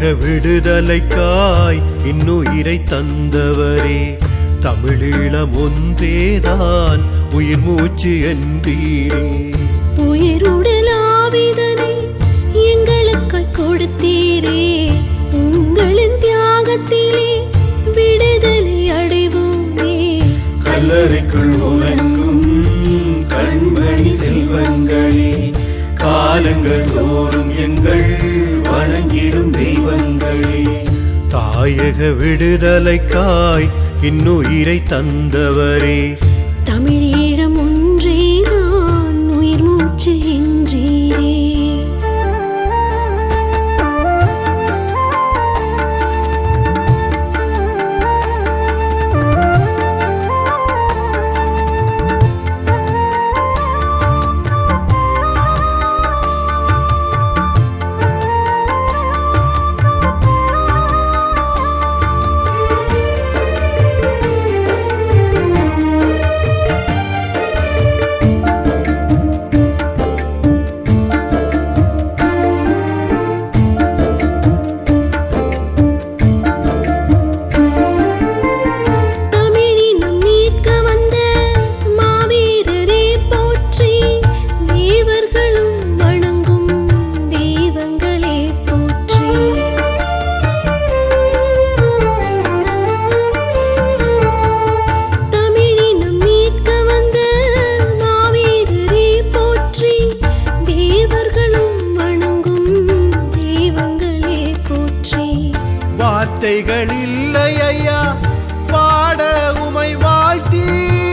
தாயக விடுதலைக்காய் இன்னுயிரை தந்தவரே தமிழீழம் ஒன்றேதான் உயிர் மூச்சு என்றீரே உயிருடலாவிதனை எங்களுக்காய் கொடுத்தீரே உங்களின் தியாகத்திலே விடுதலை அடைவோமே கல்லறைக்குள் உறங்கும் கண்மணி செல்வங்களே காலங்கள் தோறும் எங்கள் வணங்கிடும் தெய்வங்களே தாயக விடுதலைக்காய் இன்னுயிரை தந்தவரே தமிழீழம் ஒன்றே நான் உயிர் மூச்சு என்றீரே தமிழினம் மீட்க வந்த மாவீரரே போற்றி தேவர்களும் வணங்கும் தெய்வங்களே போற்றி தமிழினம் மீட்க வந்த மாவீரரே போற்றி தேவர்களும் வணங்கும் தெய்வங்களே போற்றி வார்த்தைகள் இல்லை ஐயா பாட உமை வாழ்த்தி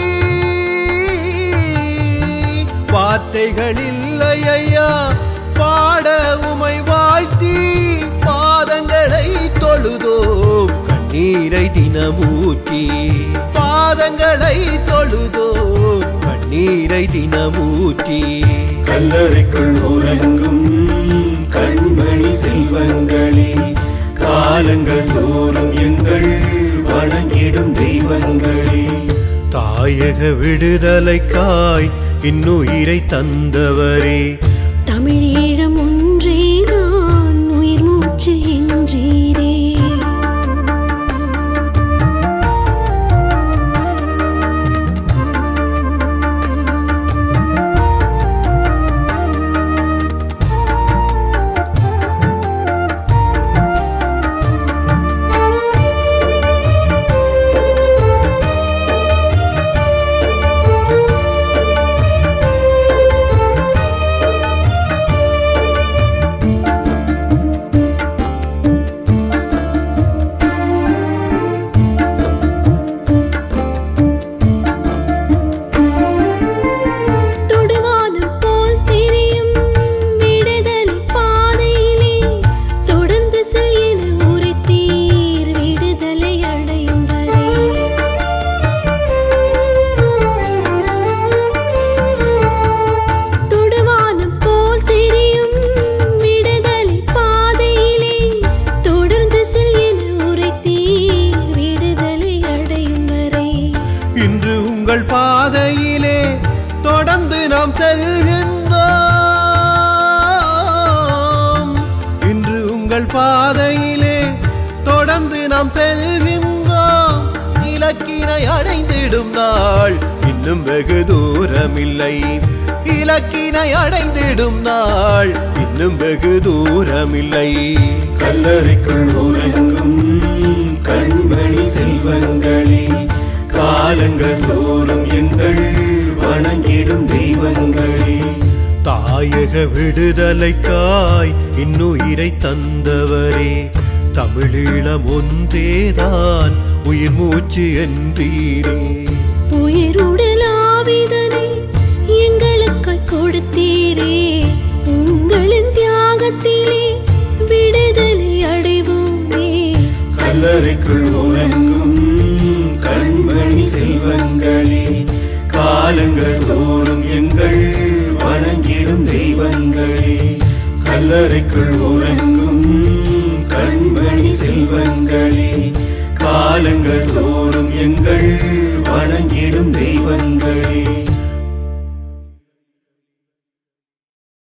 வார்த்தைகள் இல்லை ஐயா பாட உமை வாழ்த்தி பாதங்களை தொழுதோம் கண்ணீரை தினமூட்டி பாதங்களை தொழுதோம் கண்ணீரை தினமூட்டி கல்லறைக்குள் உறங்கும் கண்மணி செல்வங்களே காலங்கள் தோறும் எங்கள் வணங்கிடும் தெய்வங்களே தாயக விடுதலைக்காய் இன்னுயிரை தந்தவரே தமிழீழம் ஒன்றே நான் உயிர் மூச்சு என்றீரே தொடுவானம் போல் தெரியும் விடுதலை பாதையிலே தொடர்ந்து செல் என உரைத்தீர் விடுதலை அடையும் வரை தொடுவானம் போல் தெரியும் விடுதலை பாதையிலே தொடர்ந்து செல் என உரைத்தீர் விடுதலை அடையும் வரை இன்று உங்கள் பாதையிலே தொடர்ந்து நாம் செல்கின்றோம் இன்று உங்கள் பாதையிலே தொடர்ந்து நாம் செல்கின்றோம் இலக்கினை அடைந்திடும் நாள் இன்னும் வெகு தூரமில்லை இலக்கினை அடைந்திடும் நாள் இன்னும் வெகு தூரமில்லை கல்லறைக்குள் உறங்கும் கண்மணி செல்வங்களே காலங்கள் தோறும் எங்கள் வணங்கிடும் தெய்வங்களே தாயக விடுதலைக்காய் இன்னுயிரை தந்தவரே தமிழீழம் ஒன்றேதான் உயிர் மூச்சு என்றீரே உயிருடலாவிதனை எங்களுக்காய் கொடுத்தீரே உங்களின் தியாகத்திலே விடுதலை அடைவோமே கல்லறைக்குள் உறங்கும் கண்மணி செல்வங்களே காலங்கள் தோறும் எங்கள் வணங்கிடும் தெய்வங்களே கல்லறைக்குள் உறங்கும் கண்மணி செல்வங்களே காலங்கள் தோறும் எங்கள் வணங்கிடும் தெய்வங்களே